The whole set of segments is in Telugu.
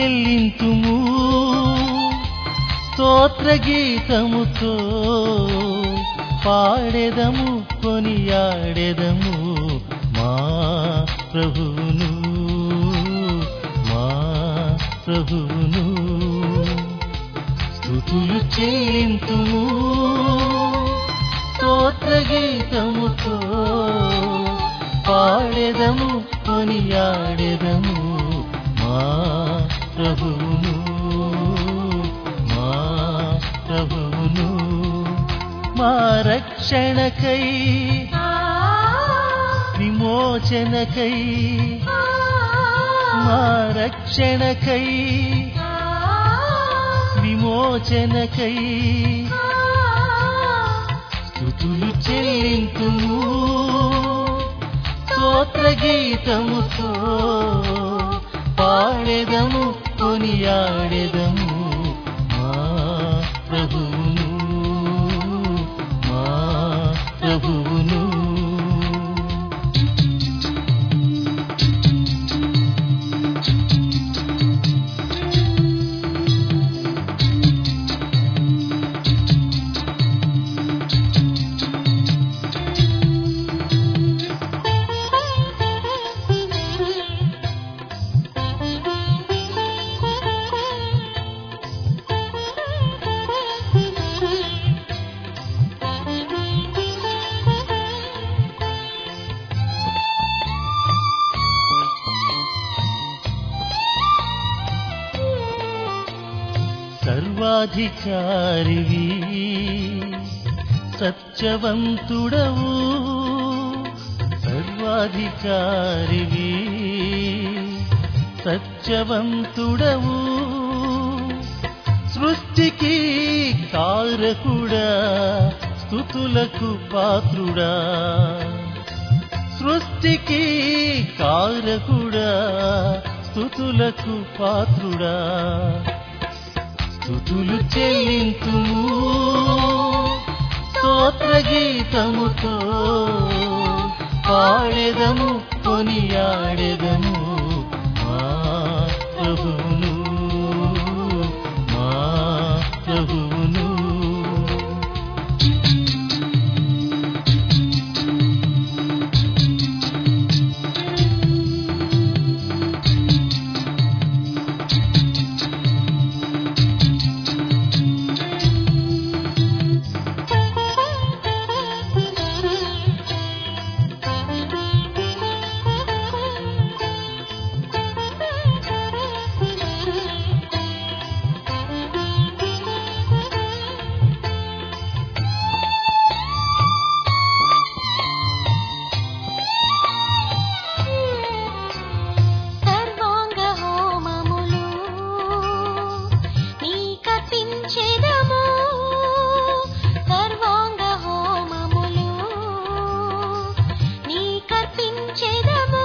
చెల్లింతుము స్తోత్ర గీతముతో పాడెదము కొనియాడెదము మా ప్రభువును మా ప్రభువును స్థుతులు చెల్లింతుము స్తోత్ర గీతముతో పాడెదము కొనియాడెదము మా ప్రభువును మా ప్రభువును మా రక్షణకై విమోచనకై మా రక్షణకై విమోచనకై స్థుతులు చెల్లింతుము స్తోత్ర గీతముతో పాడెదము కొనియాడెదము మా ప్రభువును మా ప్రభువును సర్వాధికారివి సత్యవంతుడవు సర్వాధికారివి సత్యవంతుడవు సృష్టికి కారకుడా స్థుతులకు పాత్రుడా సృష్టికి కారకుడా స్థుతులకు పాత్రుడా స్థుతులు చెల్లింతుము స్తోత్ర గీతముతో పాడెదము కొనియాడెదము మా ప్రభువును మా ప్రభువును సర్వాంగ హోమములు నీకర్పించెదము సర్వాంగ హోమములు నీకర్పించెదము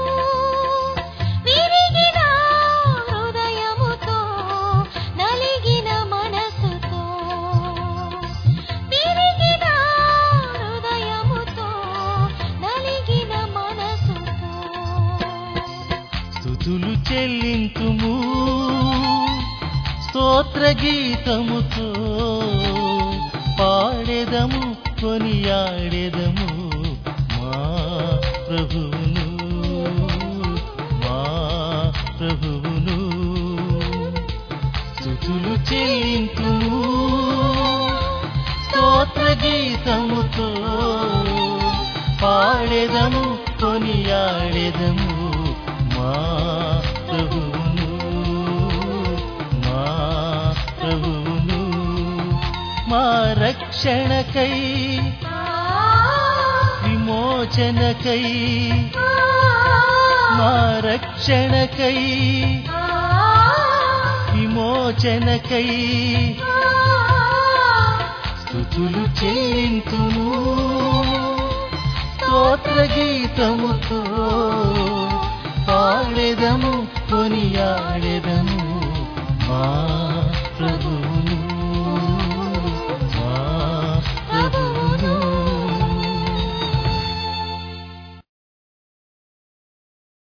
విరిగిన హృదయముతో నలిగిన మనసుతో విరిగిన హృదయముతో నలిగిన మనసుతో స్థుతులు చెల్లింతుము స్తోత్ర గీతముతో పాడెదము కొనియాడెదము మా ప్రభువును మా ప్రభువును స్థుతులు చెల్లింతుము స్తోత్ర గీతముతో పాడెదము కొనియాడెదము మా ప్రభువును మా ప్రభువును మా రక్షణకై విమోచనకై మా రక్షణకై విమోచనకై స్థుతులు చెల్లింతుము స్తోత్ర గీతముతో పాడెదము కొనియాడెదము